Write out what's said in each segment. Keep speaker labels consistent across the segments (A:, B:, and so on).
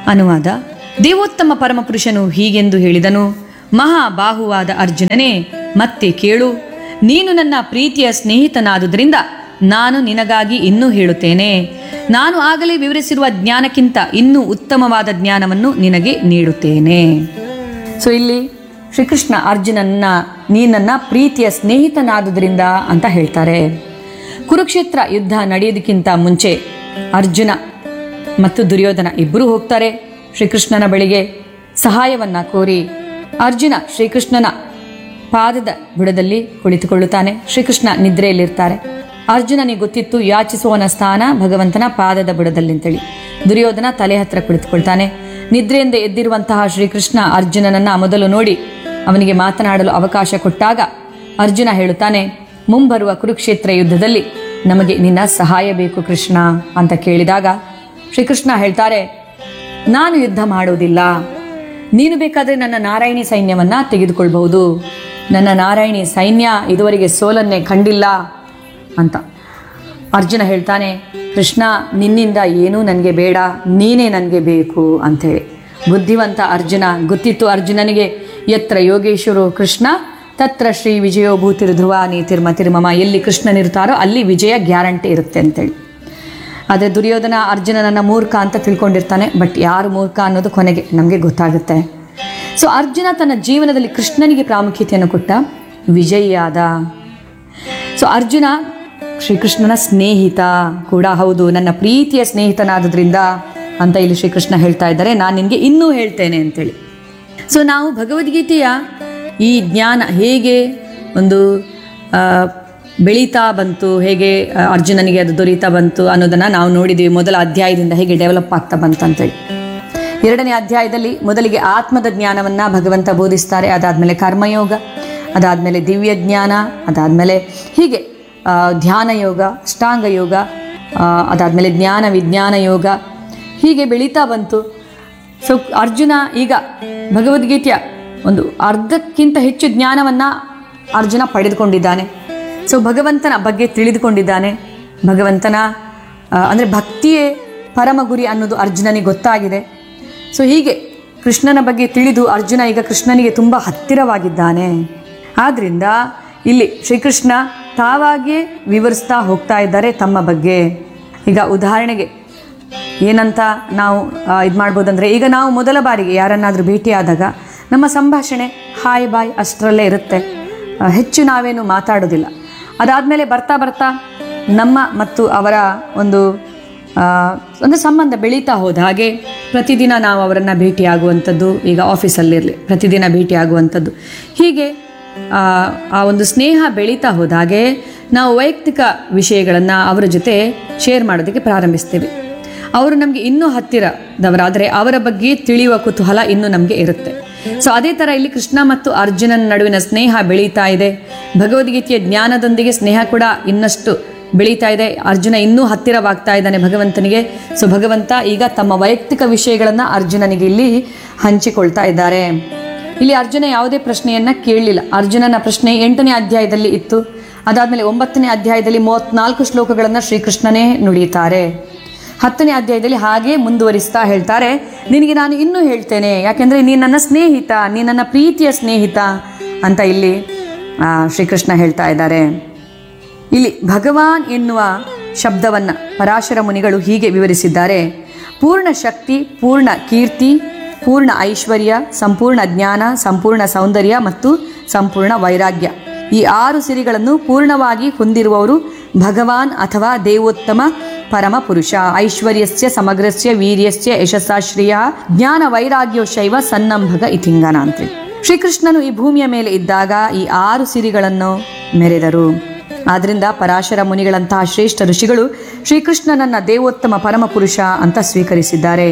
A: ಅನುವಾದ ದೇವೋತ್ತಮ ಪರಮಪುರುಷನು ಹೀಗೆಂದು ಹೇಳಿದನು ಮಹಾಬಾಹುವಾದ ಅರ್ಜುನನೇ ಮತ್ತೆ ಕೇಳು ನೀನು ನನ್ನ ಪ್ರೀತಿಯ ಸ್ನೇಹಿತನಾದುದರಿಂದ ನಾನು ನಿನಗಾಗಿ ಇನ್ನೂ ಹೇಳುತ್ತೇನೆ ನಾನು ಆಗಲೇ ವಿವರಿಸಿರುವ ಜ್ಞಾನಕ್ಕಿಂತ ಇನ್ನೂ ಉತ್ತಮವಾದ ಜ್ಞಾನವನ್ನು ನಿನಗೆ ನೀಡುತ್ತೇನೆ ಸೊ ಇಲ್ಲಿ ಶ್ರೀಕೃಷ್ಣ ಅರ್ಜುನನ್ನ ನೀ ನನ್ನ ಪ್ರೀತಿಯ ಸ್ನೇಹಿತನಾದುದರಿಂದ ಅಂತ ಹೇಳ್ತಾರೆ ಕುರುಕ್ಷೇತ್ರ ಯುದ್ಧ ನಡೆಯೋದಕ್ಕಿಂತ ಮುಂಚೆ ಅರ್ಜುನ ಮತ್ತು ದುರ್ಯೋಧನ ಇಬ್ಬರೂ ಹೋಗ್ತಾರೆ ಶ್ರೀಕೃಷ್ಣನ ಬಳಿಗೆ ಸಹಾಯವನ್ನ ಕೋರಿ ಅರ್ಜುನ ಶ್ರೀಕೃಷ್ಣನ ಪಾದದ ಬುಡದಲ್ಲಿ ಕುಳಿತುಕೊಳ್ಳುತ್ತಾನೆ ಶ್ರೀಕೃಷ್ಣ ನಿದ್ರೆಯಲ್ಲಿರ್ತಾರೆ ಅರ್ಜುನನಿಗೆ ಗೊತ್ತಿತ್ತು ಯಾಚಿಸುವವನ ಸ್ಥಾನ ಭಗವಂತನ ಪಾದದ ಬುಡದಲ್ಲಿ ಅಂತೇಳಿ ದುರ್ಯೋಧನ ತಲೆ ಹತ್ರ ಕುಳಿತುಕೊಳ್ತಾನೆ ನಿದ್ರೆಯಿಂದ ಎದ್ದಿರುವಂತಹ ಶ್ರೀಕೃಷ್ಣ ಅರ್ಜುನನನ್ನ ಮೊದಲು ನೋಡಿ ಅವನಿಗೆ ಮಾತನಾಡಲು ಅವಕಾಶ ಕೊಟ್ಟಾಗ ಅರ್ಜುನ ಹೇಳುತ್ತಾನೆ ಮುಂಬರುವ ಕುರುಕ್ಷೇತ್ರ ಯುದ್ಧದಲ್ಲಿ ನಮಗೆ ನಿನ್ನ ಸಹಾಯ ಬೇಕು ಕೃಷ್ಣ ಅಂತ ಕೇಳಿದಾಗ ಶ್ರೀಕೃಷ್ಣ ಹೇಳ್ತಾರೆ ನಾನು ಯುದ್ಧ ಮಾಡುವುದಿಲ್ಲ ನೀನು ಬೇಕಾದರೆ ನನ್ನ ನಾರಾಯಣಿ ಸೈನ್ಯವನ್ನ ತೆಗೆದುಕೊಳ್ಬಹುದು ನನ್ನ ನಾರಾಯಣಿ ಸೈನ್ಯ ಇದುವರೆಗೆ ಸೋಲನ್ನೇ ಕಂಡಿಲ್ಲ ಅಂತ ಅರ್ಜುನ ಹೇಳ್ತಾನೆ ಕೃಷ್ಣ ನಿನ್ನಿಂದ ಏನೂ ನನಗೆ ಬೇಡ ನೀನೇ ನನಗೆ ಬೇಕು ಅಂಥೇಳಿ ಬುದ್ಧಿವಂತ ಅರ್ಜುನ ಗೊತ್ತಿತ್ತು ಅರ್ಜುನನಿಗೆ ಯತ್ರ ಯೋಗೇಶ್ವರೋ ಕೃಷ್ಣ ತತ್ರ ಶ್ರೀ ವಿಜಯೋ ಭೂತಿರ್ಧುವ ನೀತಿರ್ಮ ತಿರ್ಮಮ ಎಲ್ಲಿ ಕೃಷ್ಣನಿರ್ತಾರೋ ಅಲ್ಲಿ ವಿಜಯ ಗ್ಯಾರಂಟಿ ಇರುತ್ತೆ ಅಂತೇಳಿ ಆದರೆ ದುರ್ಯೋಧನ ಅರ್ಜುನನನ್ನ ಮೂರ್ಖ ಅಂತ ತಿಳ್ಕೊಂಡಿರ್ತಾನೆ ಬಟ್ ಯಾರು ಮೂರ್ಖ ಅನ್ನೋದು ಕೊನೆಗೆ ನಮಗೆ ಗೊತ್ತಾಗುತ್ತೆ ಸೊ ಅರ್ಜುನ ತನ್ನ ಜೀವನದಲ್ಲಿ ಕೃಷ್ಣನಿಗೆ ಪ್ರಾಮುಖ್ಯತೆಯನ್ನು ಕೊಟ್ಟ ವಿಜಯಿಯಾದ ಸೊ ಅರ್ಜುನ ಶ್ರೀಕೃಷ್ಣನ ಸ್ನೇಹಿತ ಕೂಡ ಹೌದು ನನ್ನ ಪ್ರೀತಿಯ ಸ್ನೇಹಿತನಾದ್ರಿಂದ ಅಂತ ಇಲ್ಲಿ ಶ್ರೀಕೃಷ್ಣ ಹೇಳ್ತಾ ಇದ್ದಾರೆ ನಾನು ನಿನಗೆ ಇನ್ನೂ ಹೇಳ್ತೇನೆ ಅಂತೇಳಿ ಸೊ ನಾವು ಭಗವದ್ಗೀತೆಯ ಈ ಜ್ಞಾನ ಹೇಗೆ ಒಂದು ಆ, ಬೆಳೀತಾ ಬಂತು ಹೇಗೆ ಆ, ಅರ್ಜುನನಿಗೆ ಅದು ದೊರೀತಾ ಬಂತು ಅನ್ನೋದನ್ನು ನಾವು ನೋಡಿದ್ದೀವಿ ಮೊದಲ ಅಧ್ಯಾಯದಿಂದ ಹೇಗೆ ಡೆವಲಪ್ ಆಗ್ತಾ ಬಂತು ಅಂತೇಳಿ ಎರಡನೇ ಅಧ್ಯಾಯದಲ್ಲಿ ಮೊದಲಿಗೆ ಆತ್ಮದ ಜ್ಞಾನವನ್ನ ಭಗವಂತ ಬೋಧಿಸ್ತಾರೆ ಅದಾದಮೇಲೆ ಕರ್ಮಯೋಗ ಅದಾದಮೇಲೆ ದಿವ್ಯ ಜ್ಞಾನ ಅದಾದಮೇಲೆ ಹೀಗೆ ಆ, ಧ್ಯಾನ ಯೋಗ ಅಷ್ಟಾಂಗ ಯೋಗ ಆ, ಅದಾದಮೇಲೆ ಜ್ಞಾನ ವಿಜ್ಞಾನ ಯೋಗ ಹೀಗೆ ಬೆಳೀತಾ ಬಂತು ಸೊ ಅರ್ಜುನ ಈಗ ಭಗವದ್ಗೀತೆಯ ಒಂದು ಅರ್ಧಕ್ಕಿಂತ ಹೆಚ್ಚು ಜ್ಞಾನವನ್ನು ಅರ್ಜುನ ಪಡೆದುಕೊಂಡಿದ್ದಾನೆ ಸೊ ಭಗವಂತನ ಬಗ್ಗೆ ತಿಳಿದುಕೊಂಡಿದ್ದಾನೆ ಭಗವಂತನ ಆ, ಅಂದರೆ ಭಕ್ತಿಯೇ ಪರಮ ಗುರಿ ಅನ್ನೋದು ಅರ್ಜುನನಿಗೆ ಗೊತ್ತಾಗಿದೆ ಸೊ ಹೀಗೆ ಕೃಷ್ಣನ ಬಗ್ಗೆ ತಿಳಿದು ಅರ್ಜುನ ಈಗ ಕೃಷ್ಣನಿಗೆ ತುಂಬ ಹತ್ತಿರವಾಗಿದ್ದಾನೆ ಆದ್ದರಿಂದ ಇಲ್ಲಿ ಶ್ರೀಕೃಷ್ಣ ತಾವಾಗಿಯೇ ವಿವರಿಸ್ತಾ ಹೋಗ್ತಾ ಇದ್ದಾರೆ ತಮ್ಮ ಬಗ್ಗೆ ಈಗ ಉದಾಹರಣೆಗೆ ಏನಂತ ನಾವು ಇದು ಮಾಡ್ಬೋದಂದರೆ ಈಗ ನಾವು ಮೊದಲ ಬಾರಿಗೆ ಯಾರನ್ನಾದರೂ ಭೇಟಿಯಾದಾಗ ನಮ್ಮ ಸಂಭಾಷಣೆ ಹಾಯ್ ಬಾಯ್ ಅಷ್ಟರಲ್ಲೇ ಇರುತ್ತೆ ಆ, ಹೆಚ್ಚು ನಾವೇನು ಮಾತಾಡೋದಿಲ್ಲ ಅದಾದಮೇಲೆ ಬರ್ತಾ ಬರ್ತಾ ನಮ್ಮ ಮತ್ತು ಅವರ ಒಂದು ಆ, ಒಂದು ಸಂಬಂಧ ಬೆಳೀತಾ ಹೋದ ಹಾಗೆ ಪ್ರತಿದಿನ ನಾವು ಅವರನ್ನು ಭೇಟಿಯಾಗುವಂಥದ್ದು ಈಗ ಆಫೀಸಲ್ಲಿರಲಿ ಪ್ರತಿದಿನ ಭೇಟಿಯಾಗುವಂಥದ್ದು ಹೀಗೆ ಆ, ಆ ಒಂದು ಸ್ನೇಹ ಬೆಳೀತಾ ಹೋದ ಹಾಗೆ ನಾವು ವೈಯಕ್ತಿಕ ವಿಷಯಗಳನ್ನು ಅವರ ಜೊತೆ ಶೇರ್ ಮಾಡೋದಕ್ಕೆ ಪ್ರಾರಂಭಿಸ್ತೇವೆ ಅವರು ನಮಗೆ ಇನ್ನೂ ಹತ್ತಿರದವರಾದರೆ ಅವರ ಬಗ್ಗೆ ತಿಳಿಯುವ ಕುತೂಹಲ ಇನ್ನೂ ನಮಗೆ ಇರುತ್ತೆ ಸೊ ಅದೇ ಥರ ಇಲ್ಲಿ ಕೃಷ್ಣ ಮತ್ತು ಅರ್ಜುನನ ನಡುವಿನ ಸ್ನೇಹ ಬೆಳೀತಾ ಇದೆ ಭಗವದ್ಗೀತೆಯ ಜ್ಞಾನದೊಂದಿಗೆ ಸ್ನೇಹ ಕೂಡ ಇನ್ನಷ್ಟು ಬೆಳೀತಾ ಇದೆ ಅರ್ಜುನ ಇನ್ನೂ ಹತ್ತಿರವಾಗ್ತಾ ಇದ್ದಾನೆ ಭಗವಂತನಿಗೆ ಸೊ ಭಗವಂತ ಈಗ ತಮ್ಮ ವೈಯಕ್ತಿಕ ವಿಷಯಗಳನ್ನು ಅರ್ಜುನನಿಗೆ ಇಲ್ಲಿ ಹಂಚಿಕೊಳ್ತಾ ಇದ್ದಾರೆ ಇಲ್ಲಿ ಅರ್ಜುನ ಯಾವುದೇ ಪ್ರಶ್ನೆಯನ್ನ ಕೇಳಲಿಲ್ಲ ಅರ್ಜುನನ ಪ್ರಶ್ನೆ ಎಂಟನೇ ಅಧ್ಯಾಯದಲ್ಲಿ ಇತ್ತು ಅದಾದಮೇಲೆ ಒಂಬತ್ತನೇ ಅಧ್ಯಾಯದಲ್ಲಿ ಮೂವತ್ನಾಲ್ಕು ಶ್ಲೋಕಗಳನ್ನು ಶ್ರೀಕೃಷ್ಣನೇ ನುಡಿಯುತ್ತಾರೆ ಹತ್ತನೇ ಅಧ್ಯಾಯದಲ್ಲಿ ಹಾಗೆ ಮುಂದುವರಿಸ್ತಾ ಹೇಳ್ತಾರೆ ನಿನಗೆ ನಾನು ಇನ್ನೂ ಹೇಳ್ತೇನೆ ಯಾಕೆಂದರೆ ನೀನು ನನ್ನ ಸ್ನೇಹಿತ ನೀ ನನ್ನ ಪ್ರೀತಿಯ ಸ್ನೇಹಿತ ಅಂತ ಇಲ್ಲಿ ಆ, ಶ್ರೀಕೃಷ್ಣ ಹೇಳ್ತಾ ಇದ್ದಾರೆ ಇಲ್ಲಿ ಭಗವಾನ್ ಎನ್ನುವ ಶಬ್ದವನ್ನು ಪರಾಶರ ಮುನಿಗಳು ಹೀಗೆ ವಿವರಿಸಿದ್ದಾರೆ ಪೂರ್ಣ ಶಕ್ತಿ ಪೂರ್ಣ ಕೀರ್ತಿ ಪೂರ್ಣ ಐಶ್ವರ್ಯ ಸಂಪೂರ್ಣ ಜ್ಞಾನ ಸಂಪೂರ್ಣ ಸೌಂದರ್ಯ ಮತ್ತು ಸಂಪೂರ್ಣ ವೈರಾಗ್ಯ ಈ ಆರು ಸಿರಿಗಳನ್ನು ಪೂರ್ಣವಾಗಿ ಹೊಂದಿರುವವರು ಭಗವಾನ್ ಅಥವಾ ದೇವೋತ್ತಮ ಪರಮ ಪುರುಷ ಐಶ್ವರ್ಯಸ್ಯ ಸಮಗ್ರಸ್ಯ ವೀರ್ಯಸ್ಯ ಯಶಸ್ಸಾಶ್ರಿಯ ಜ್ಞಾನ ವೈರಾಗ್ಯೋ ಶೈವ ಸನ್ನಂಭಗ ಇತಿಂಗನ ಅಂತೇಳಿ ಶ್ರೀಕೃಷ್ಣನು ಈ ಭೂಮಿಯ ಮೇಲೆ ಇದ್ದಾಗ ಈ ಆರು ಸಿರಿಗಳನ್ನು ಮೆರೆದರು ಆದ್ರಿಂದ ಪರಾಶರ ಮುನಿಗಳಂತಹ ಶ್ರೇಷ್ಠ ಋಷಿಗಳು ಶ್ರೀಕೃಷ್ಣನನ್ನ ದೇವೋತ್ತಮ ಪರಮಪುರುಷ ಅಂತ ಸ್ವೀಕರಿಸಿದ್ದಾರೆ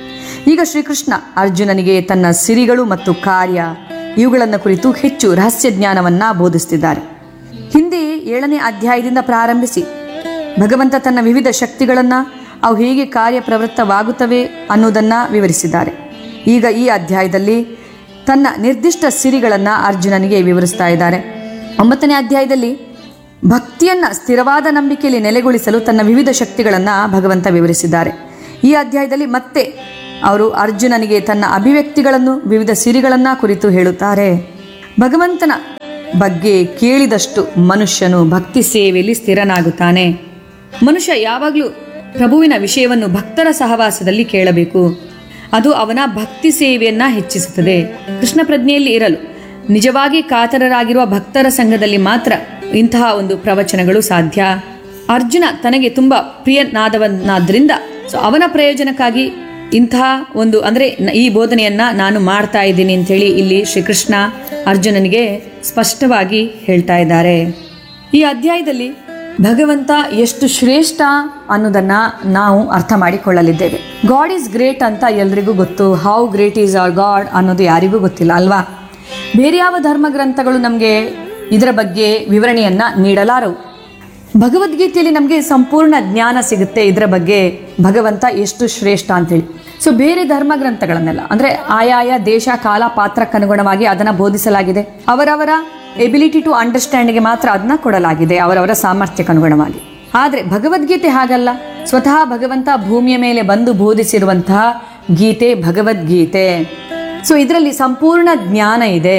A: ಈಗ ಶ್ರೀಕೃಷ್ಣ ಅರ್ಜುನನಿಗೆ ತನ್ನ ಸಿರಿಗಳು ಮತ್ತು ಕಾರ್ಯ ಇವುಗಳನ್ನು ಕುರಿತು ಹೆಚ್ಚು ರಹಸ್ಯ ಜ್ಞಾನವನ್ನ ಬೋಧಿಸುತ್ತಿದ್ದಾರೆ ಹಿಂದೆ ಏಳನೇ ಅಧ್ಯಾಯದಿಂದ ಪ್ರಾರಂಭಿಸಿ ಭಗವಂತ ತನ್ನ ವಿವಿಧ ಶಕ್ತಿಗಳನ್ನು ಅವು ಹೇಗೆ ಕಾರ್ಯಪ್ರವೃತ್ತವಾಗುತ್ತವೆ ಅನ್ನೋದನ್ನು ವಿವರಿಸಿದ್ದಾರೆ ಈಗ ಈ ಅಧ್ಯಾಯದಲ್ಲಿ ತನ್ನ ನಿರ್ದಿಷ್ಟ ಸಿರಿಗಳನ್ನು ಅರ್ಜುನನಿಗೆ ವಿವರಿಸ್ತಾ ಇದ್ದಾರೆ ಒಂಬತ್ತನೇ ಅಧ್ಯಾಯದಲ್ಲಿ ಭಕ್ತಿಯನ್ನು ಸ್ಥಿರವಾದ ನಂಬಿಕೆಯಲ್ಲಿ ನೆಲೆಗೊಳಿಸಲು ತನ್ನ ವಿವಿಧ ಶಕ್ತಿಗಳನ್ನು ಭಗವಂತ ವಿವರಿಸಿದ್ದಾರೆ ಈ ಅಧ್ಯಾಯದಲ್ಲಿ ಮತ್ತೆ ಅವರು ಅರ್ಜುನನಿಗೆ ತನ್ನ ಅಭಿವ್ಯಕ್ತಿಗಳನ್ನು ವಿವಿಧ ಸಿರಿಗಳನ್ನ ಕುರಿತು ಹೇಳುತ್ತಾರೆ ಭಗವಂತನ ಬಗ್ಗೆ ಕೇಳಿದಷ್ಟು ಮನುಷ್ಯನು ಭಕ್ತಿ ಸೇವೆಯಲ್ಲಿ ಸ್ಥಿರನಾಗುತ್ತಾನೆ ಮನುಷ್ಯ ಯಾವಾಗಲೂ ಪ್ರಭುವಿನ ವಿಷಯವನ್ನು ಭಕ್ತರ ಸಹವಾಸದಲ್ಲಿ ಕೇಳಬೇಕು ಅದು ಅವನ ಭಕ್ತಿ ಸೇವೆಯನ್ನ ಹೆಚ್ಚಿಸುತ್ತದೆ ಕೃಷ್ಣ ಪ್ರಜ್ಞೆಯಲ್ಲಿ ಇರಲು ನಿಜವಾಗಿ ಕಾತರರಾಗಿರುವ ಭಕ್ತರ ಸಂಘದಲ್ಲಿ ಮಾತ್ರ ಇಂತಹ ಒಂದು ಪ್ರವಚನಗಳು ಸಾಧ್ಯ ಅರ್ಜುನ ತನಗೆ ತುಂಬಾ ಪ್ರಿಯನಾದವನಾದ್ರಿಂದ ಸೊ ಅವನ ಪ್ರಯೋಜನಕ್ಕಾಗಿ ಇಂತಹ ಒಂದು ಅಂದರೆ ನ- ಈ ಬೋಧನೆಯನ್ನ ನಾನು ಮಾಡ್ತಾ ಇದ್ದೀನಿ ಅಂತೇಳಿ ಇಲ್ಲಿ ಶ್ರೀಕೃಷ್ಣ ಅರ್ಜುನನಿಗೆ ಸ್ಪಷ್ಟವಾಗಿ ಹೇಳ್ತಾ ಇದ್ದಾರೆ ಈ ಅಧ್ಯಾಯದಲ್ಲಿ ಭಗವಂತ ಎಷ್ಟು ಶ್ರೇಷ್ಠ ಅನ್ನೋದನ್ನ ನಾವು ಅರ್ಥ ಮಾಡಿಕೊಳ್ಳಲಿದ್ದೇವೆ ಗಾಡ್ ಈಸ್ ಗ್ರೇಟ್ ಅಂತ ಎಲ್ರಿಗೂ ಗೊತ್ತು how great is our god ಅನ್ನೋದು ಯಾರಿಗೂ ಗೊತ್ತಿಲ್ಲ ಅಲ್ವಾ ಬೇರೆ ಯಾವ ಧರ್ಮ ಗ್ರಂಥಗಳು ನಮಗೆ ಇದರ ಬಗ್ಗೆ ವಿವರಣೆಯನ್ನ ನೀಡಲಾರವು ಭಗವದ್ಗೀತೆಯಲ್ಲಿ ನಮಗೆ ಸಂಪೂರ್ಣ ಜ್ಞಾನ ಸಿಗುತ್ತೆ ಇದರ ಬಗ್ಗೆ ಭಗವಂತ ಎಷ್ಟು ಶ್ರೇಷ್ಠ ಅಂತೇಳಿ ಸೊ ಬೇರೆ ಧರ್ಮ ಗ್ರಂಥಗಳನ್ನೆಲ್ಲ ಅಂದರೆ ಆಯಾಯ ದೇಶ ಕಾಲ ಪಾತ್ರಕ್ಕನುಗುಣವಾಗಿ ಅದನ್ನು ಬೋಧಿಸಲಾಗಿದೆ ಅವರವರ ಎಬಿಲಿಟಿ ಟು ಅಂಡರ್ಸ್ಟ್ಯಾಂಡ್ಗೆ ಮಾತ್ರ ಅದನ್ನ ಕೊಡಲಾಗಿದೆ ಅವರವರ ಸಾಮರ್ಥ್ಯಕ್ಕನುಗುಣವಾಗಿ ಆದರೆ ಭಗವದ್ಗೀತೆ ಹಾಗಲ್ಲ ಸ್ವತಃ ಭಗವಂತ ಭೂಮಿಯ ಮೇಲೆ ಬಂದು ಬೋಧಿಸಿರುವಂತಹ ಗೀತೆ ಭಗವದ್ಗೀತೆ ಸೊ ಇದರಲ್ಲಿ ಸಂಪೂರ್ಣ ಜ್ಞಾನ ಇದೆ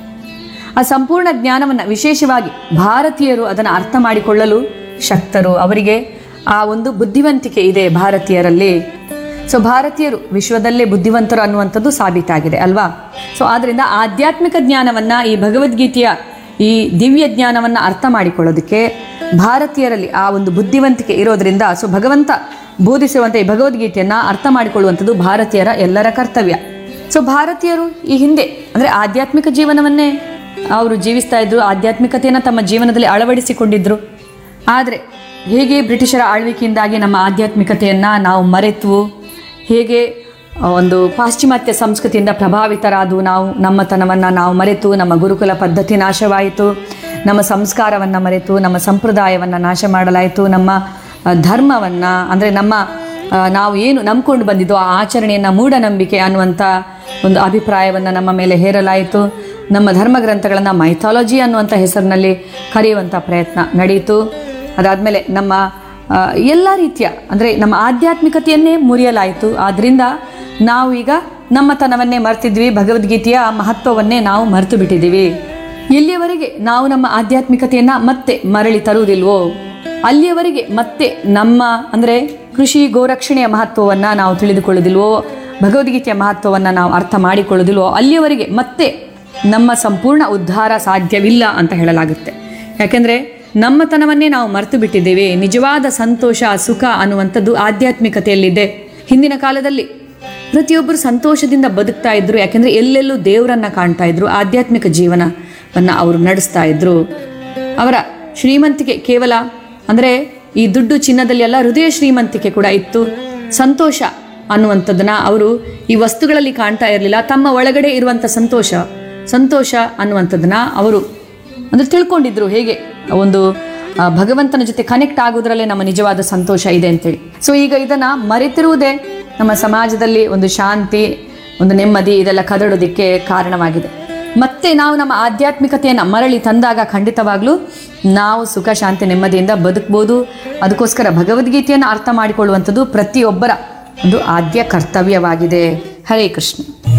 A: ಆ ಸಂಪೂರ್ಣ ಜ್ಞಾನವನ್ನು ವಿಶೇಷವಾಗಿ ಭಾರತೀಯರು ಅದನ್ನು ಅರ್ಥ ಮಾಡಿಕೊಳ್ಳಲು ಶಕ್ತರು ಅವರಿಗೆ ಆ ಒಂದು ಬುದ್ಧಿವಂತಿಕೆ ಇದೆ ಭಾರತೀಯರಲ್ಲಿ ಸೊ ಭಾರತೀಯರು ವಿಶ್ವದಲ್ಲೇ ಬುದ್ಧಿವಂತರು ಅನ್ನುವಂಥದ್ದು ಸಾಬೀತಾಗಿದೆ ಅಲ್ವಾ ಸೊ ಆದ್ರಿಂದ ಆಧ್ಯಾತ್ಮಿಕ ಜ್ಞಾನವನ್ನ ಈ ಭಗವದ್ಗೀತೆಯ ಈ ದಿವ್ಯ ಜ್ಞಾನವನ್ನ ಅರ್ಥ ಮಾಡಿಕೊಳ್ಳೋದಕ್ಕೆ ಭಾರತೀಯರಲ್ಲಿ ಆ ಒಂದು ಬುದ್ಧಿವಂತಿಕೆ ಇರೋದ್ರಿಂದ ಸೊ ಭಗವಂತ ಬೋಧಿಸಿರುವಂಥ ಈ ಭಗವದ್ಗೀತೆಯನ್ನ ಅರ್ಥ ಮಾಡಿಕೊಳ್ಳುವಂಥದ್ದು ಭಾರತೀಯರ ಎಲ್ಲರ ಕರ್ತವ್ಯ ಸೊ ಭಾರತೀಯರು ಈ ಹಿಂದೆ ಅಂದರೆ ಆಧ್ಯಾತ್ಮಿಕ ಜೀವನವನ್ನೇ ಅವರು ಜೀವಿಸ್ತಾ ಇದ್ರು ಆಧ್ಯಾತ್ಮಿಕತೆಯನ್ನು ತಮ್ಮ ಜೀವನದಲ್ಲಿ ಅಳವಡಿಸಿಕೊಂಡಿದ್ರು ಆದರೆ ಹೇಗೆ ಬ್ರಿಟಿಷರ ಆಳ್ವಿಕೆಯಿಂದಾಗಿ ನಮ್ಮ ಆಧ್ಯಾತ್ಮಿಕತೆಯನ್ನು ನಾವು ಮರೆತು ಹೇಗೆ ಒಂದು ಪಾಶ್ಚಿಮಾತ್ಯ ಸಂಸ್ಕೃತಿಯಿಂದ ಪ್ರಭಾವಿತರಾದು ನಾವು ನಮ್ಮತನವನ್ನು ನಾವು ಮರೆತು ನಮ್ಮ ಗುರುಕುಲ ಪದ್ಧತಿ ನಾಶವಾಯಿತು ನಮ್ಮ ಸಂಸ್ಕಾರವನ್ನು ಮರೆತು ನಮ್ಮ ಸಂಪ್ರದಾಯವನ್ನು ನಾಶ ಮಾಡಲಾಯಿತು ನಮ್ಮ ಧರ್ಮವನ್ನು ಅಂದರೆ ನಮ್ಮ ಆ, ನಾವು ಏನು ನಂಬ್ಕೊಂಡು ಬಂದಿದ್ದೋ ಆ ಆಚರಣೆಯನ್ನು ಮೂಢನಂಬಿಕೆ ಅನ್ನುವಂಥ ಒಂದು ಅಭಿಪ್ರಾಯವನ್ನು ನಮ್ಮ ಮೇಲೆ ಹೇರಲಾಯಿತು ನಮ್ಮ ಧರ್ಮ ಗ್ರಂಥಗಳನ್ನು ಮೈಥಾಲಜಿ ಅನ್ನುವಂಥ ಹೆಸರಿನಲ್ಲಿ ಕರೆಯುವಂಥ ಪ್ರಯತ್ನ ನಡೆಯಿತು ಅದಾದಮೇಲೆ ನಮ್ಮ ಆ, ಎಲ್ಲ ರೀತಿಯ ಅಂದರೆ ನಮ್ಮ ಆಧ್ಯಾತ್ಮಿಕತೆಯನ್ನೇ ಮುರಿಯಲಾಯಿತು ಆದ್ದರಿಂದ ನಾವು ಈಗ ನಮ್ಮತನವನ್ನೇ ಮರ್ತಿದ್ವಿ ಭಗವದ್ಗೀತೆಯ ಮಹತ್ವವನ್ನೇ ನಾವು ಮರೆತು ಬಿಟ್ಟಿದ್ದೀವಿ ಎಲ್ಲಿಯವರೆಗೆ ನಾವು ನಮ್ಮ ಆಧ್ಯಾತ್ಮಿಕತೆಯನ್ನು ಮತ್ತೆ ಮರಳಿ ತರುವುದಿಲ್ವೋ ಅಲ್ಲಿಯವರೆಗೆ ಮತ್ತೆ ನಮ್ಮ ಅಂದರೆ ಕೃಷಿ ಗೋರಕ್ಷಣೆಯ ಮಹತ್ವವನ್ನು ನಾವು ತಿಳಿದುಕೊಳ್ಳುವುದಿಲ್ವೋ ಭಗವದ್ಗೀತೆಯ ಮಹತ್ವವನ್ನು ನಾವು ಅರ್ಥ ಮಾಡಿಕೊಳ್ಳುವುದಿಲ್ವೋ ಅಲ್ಲಿಯವರೆಗೆ ಮತ್ತೆ ನಮ್ಮ ಸಂಪೂರ್ಣ ಉದ್ಧಾರ ಸಾಧ್ಯವಿಲ್ಲ ಅಂತ ಹೇಳಲಾಗುತ್ತೆ ಯಾಕೆಂದರೆ ನಮ್ಮತನವನ್ನೇ ನಾವು ಮರೆತು ಬಿಟ್ಟಿದ್ದೇವೆ ನಿಜವಾದ ಸಂತೋಷ ಸುಖ ಅನ್ನುವಂಥದ್ದು ಆಧ್ಯಾತ್ಮಿಕತೆಯಲ್ಲಿದೆ ಹಿಂದಿನ ಕಾಲದಲ್ಲಿ ಪ್ರತಿಯೊಬ್ಬರು ಸಂತೋಷದಿಂದ ಬದುಕ್ತಾ ಇದ್ರು ಯಾಕೆಂದ್ರೆ ಎಲ್ಲೆಲ್ಲೂ ದೇವರನ್ನ ಕಾಣ್ತಾ ಇದ್ರು ಆಧ್ಯಾತ್ಮಿಕ ಜೀವನವನ್ನ ಅವರು ನಡೆಸ್ತಾ ಇದ್ರು ಅವರ ಶ್ರೀಮಂತಿಕೆ ಕೇವಲ ಅಂದರೆ ಈ ದುಡ್ಡು ಚಿನ್ನದಲ್ಲಿ ಅಲ್ಲ ಹೃದಯ ಶ್ರೀಮಂತಿಕೆ ಕೂಡ ಇತ್ತು ಸಂತೋಷ ಅನ್ನುವಂಥದ್ದನ್ನ ಅವರು ಈ ವಸ್ತುಗಳಲ್ಲಿ ಕಾಣ್ತಾ ಇರಲಿಲ್ಲ ತಮ್ಮ ಒಳಗಡೆ ಇರುವಂಥ ಸಂತೋಷ ಸಂತೋಷ ಅನ್ನುವಂಥದ್ದನ್ನ ಅವರು ಅಂದರೆ ತಿಳ್ಕೊಂಡಿದ್ರು ಹೇಗೆ ಒಂದು ಆ, ಭಗವಂತನ ಜೊತೆ ಕನೆಕ್ಟ್ ಆಗೋದ್ರಲ್ಲೇ ನಮ್ಮ ನಿಜವಾದ ಸಂತೋಷ ಇದೆ ಅಂತೇಳಿ ಸೊ ಈಗ ಇದನ್ನ ಮರೆತಿರುವುದೇ ನಮ್ಮ ಸಮಾಜದಲ್ಲಿ ಒಂದು ಶಾಂತಿ ಒಂದು ನೆಮ್ಮದಿ ಇದೆಲ್ಲ ಕದಡೋದಕ್ಕೆ ಕಾರಣವಾಗಿದೆ ಮತ್ತೆ ನಾವು ನಮ್ಮ ಆಧ್ಯಾತ್ಮಿಕತೆಯನ್ನು ಮರಳಿ ತಂದಾಗ ಖಂಡಿತವಾಗ್ಲೂ ನಾವು ಸುಖ ಶಾಂತಿ ನೆಮ್ಮದಿಯಿಂದ ಬದುಕ್ಬೋದು ಅದಕ್ಕೋಸ್ಕರ ಭಗವದ್ಗೀತೆಯನ್ನು ಅರ್ಥ ಮಾಡಿಕೊಳ್ಳುವಂಥದ್ದು ಪ್ರತಿಯೊಬ್ಬರ ಒಂದು ಆದ್ಯ ಕರ್ತವ್ಯವಾಗಿದೆ ಹರೇ ಕೃಷ್ಣ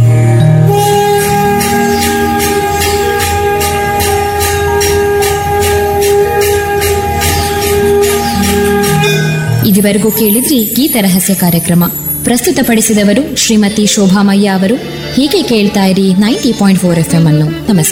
B: ಇದುವರೆಗೂ ಕೇಳಿದ್ರಿ ಗೀತ ರಹಸ್ಯ ಕಾರ್ಯಕ್ರಮ ಪ್ರಸ್ತುತಪಡಿಸಿದವರು ಶ್ರೀಮತಿ ಶೋಭಾಮಯ್ಯ ಅವರು ಹೀಗೆ ಕೇಳ್ತಾ ಇರಿ ninety point four F M ಅನ್ನು ನಮಸ್ಕಾರ